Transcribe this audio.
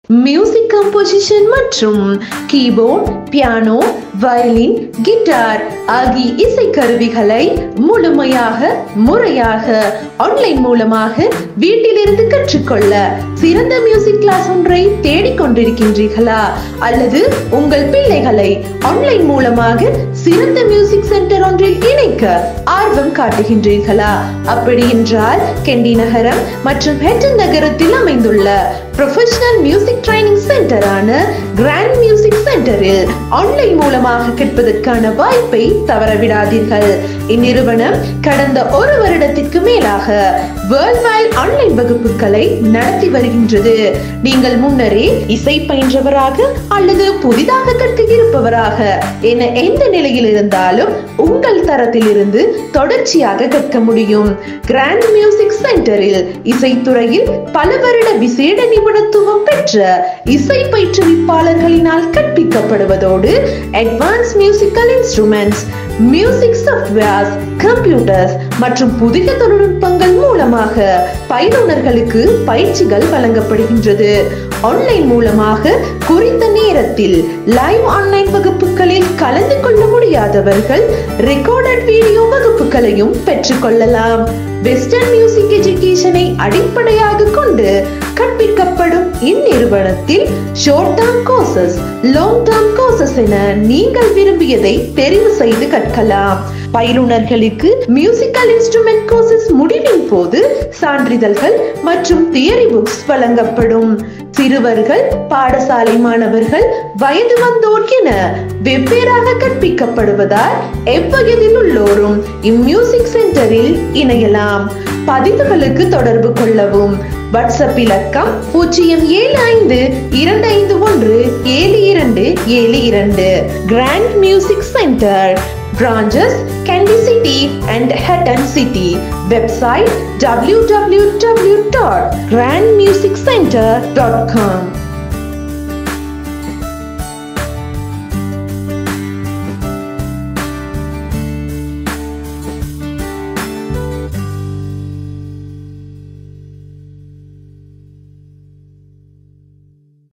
Music composition மற்றும் keyboard piano violin guitar ஆகிய இசை கருவிகளை முழுமையாக முறையாக ஆன்லைன் மூலமாக வீட்டிலிருந்து கற்றுக்கொள்ள சிறந்த மியூசிக் கிளாஸ் ஒன்றை தேடிக்கொண்டிருக்கின்றீர்களா அல்லது உங்கள் பிள்ளைகளை ஆன்லைன் மூலமாக சிறந்த மியூசிக் சென்டர் ஒன்றில் இணைக்க ஆர்வம் காட்டுகின்றீர்களா அப்படி என்றால் கெண்டி நகரம் மற்றும் ஹெட்டன் நகரத்தில் அமைந்துள்ள ப்ரொஃபஷனல் மியூசிக் ட்ரைனிங் சென்டரான கிராண்ட் மியூசிக் சென்டரில் ஆன்லைன் மூலமாக கற்பதற்கான வாய்ப்பை தவறவிடாதீர்கள் இந்நிறுவனம் கடந்த ஒரு வருடத்திற்கு மேலாக வேர்ல்ட் வைட் ஆன்லைன் வகுப்புகளை நடத்தி வருகின்றது நீங்கள் முன்னரே இசை பயின்றவராக அல்லது புதிதாக கற்க இருப்பவராக என எந்த நிலையில் இருந்தாலும் உங்கள் தரத்திலிருந்து தொடர்ச்சியாக கற்க முடியும் கிராண்ட் மியூசிக் சென்டரில் இசைத்துறையில் பல வருட விசேட நிபுணத்துவம் பெற்ற இசை பயிற்றுவிப்பாளர்களினால் கற்பிக்கப்படுவதோடு advance musical instruments music softwares computers மற்றும் புதிய தொழில்நுட்பங்கள் மூலமாக பயிலுனர்களுக்கு பயிற்சிகள் வழங்கப்படுகின்றது ஆன்லைன் மூலமாக குறித்த நேரத்தில் லைவ் ஆன்லைன் வகுப்புகளில் கலந்து கொள்ள முடியாதவர்கள் ரெக்கார்டட் வீடியோ வகுப்புகளையும் பெற்றுக்கொள்ளலாம் வெஸ்டர்ன் மியூசிக் எஜுகேஷனை அடிப்படையாக கொண்டு கற்பிக்கப்படும் இந்நிறுவனத்தில் short term courses long term courses என நீங்கள் விரும்பியதை தெரிவு செய்து கற்கலாம் பயிலுனர்களுக்கு மியூசிக்கல் இன்ஸ்ட்ருமெண்ட் கோர்சஸ் முடிவின் போது சான்றிதழ்கள் மற்றும் தியரி புக்ஸ் வழங்கப்படும் சிறுவர்கள் பாடசாலை மாணவர்கள் வயது வந்தோர் என வெவ்வேறாக கற்பிக்கப்படுவதால் எவ்வயதில் உள்ளோரும் இம்மியூசிக் சென்டரில் இணையலாம் பதிவுகளுக்கு தொடர்பு கொள்ளவும் வாட்ஸ்அப் இலக்கம் பூஜ்ஜியம் ஏழு ஐந்து இரண்டு ஐந்து ஒன்று ஏழு இரண்டு ஏழு இரண்டு grand music centre branches Candy City and Hatton City. Website www.grandmusiccenter.com.